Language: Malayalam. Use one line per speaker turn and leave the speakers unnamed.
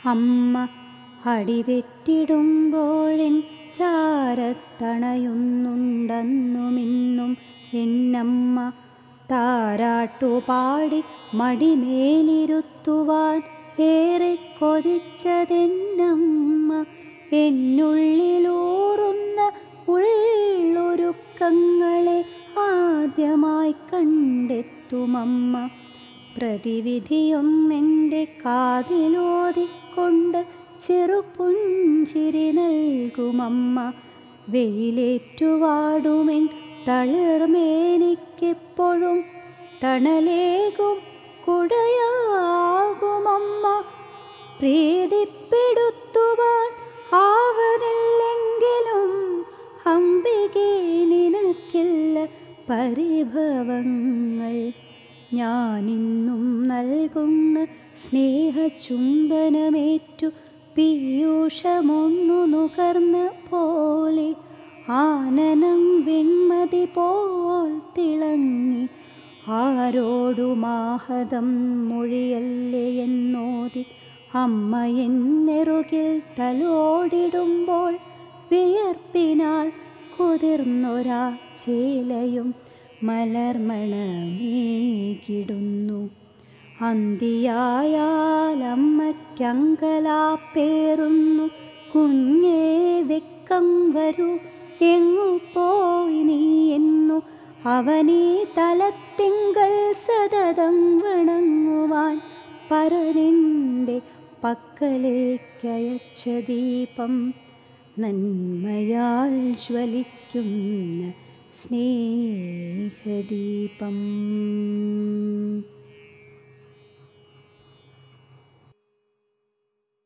അമ്മ അടിതെറ്റിടുമ്പോഴെൻ ചാരത്തണയുന്നുണ്ടെന്നുമിന്നും എന്നമ്മ താരാട്ടുപാടി മടിമേലിരുത്തുവാൻ ഏറെ കൊതിച്ചതെന്നമ്മ എന്നുള്ളിലൂറുന്ന ഉള്ളൊരുക്കങ്ങളെ ആദ്യമായി കണ്ടെത്തുമമ്മ പ്രതിവിധിയൊന്നെൻ്റെ കാതിലോതിക്കൊണ്ട് ചെറുപുഞ്ചിരി നൽകുമമ്മ വെയിലേറ്റുവാടുമെൻ തളിർമേനിക്കെപ്പോഴും തണലേകും കുടയാകുമമ്മ പ്രീതിപ്പെടുത്തുവാൻ ആവതില്ലെങ്കിലും അംബികെ നിനക്കില്ല പരിഭവങ്ങൾ ഞാനിന്നും നൽകുന്ന സ്നേഹചുംബനമേറ്റു പീയൂഷമൊന്നു നുകർന്ന പോലെ ആനനം വെൺമതി പോൽ തിളങ്ങി ആരോടുമാഹതം മൊഴിയല്ലേ എന്നോതി അമ്മ എന്നെറുകിൽ തലോടിടുമ്പോൾ വിയർപ്പിനാൽ കുതിർന്നൊരാ ചേലയും മലർമണമേകിടുന്നു അന്തിയായാലമ്മയ്ക്കങ്കലാപ്പേറുന്നു കുഞ്ഞേ വെക്കം വരൂ എങ്ങു പോയി നീ എന്നു അവനീ തലത്തിങ്കൽ സതതം വണങ്ങുവാൻ പരനിൻ്റെ പക്കലേക്കയച്ച ദീപം നന്മയാൽ ജ്വലിക്കുന്ന സ്നേഹദീപം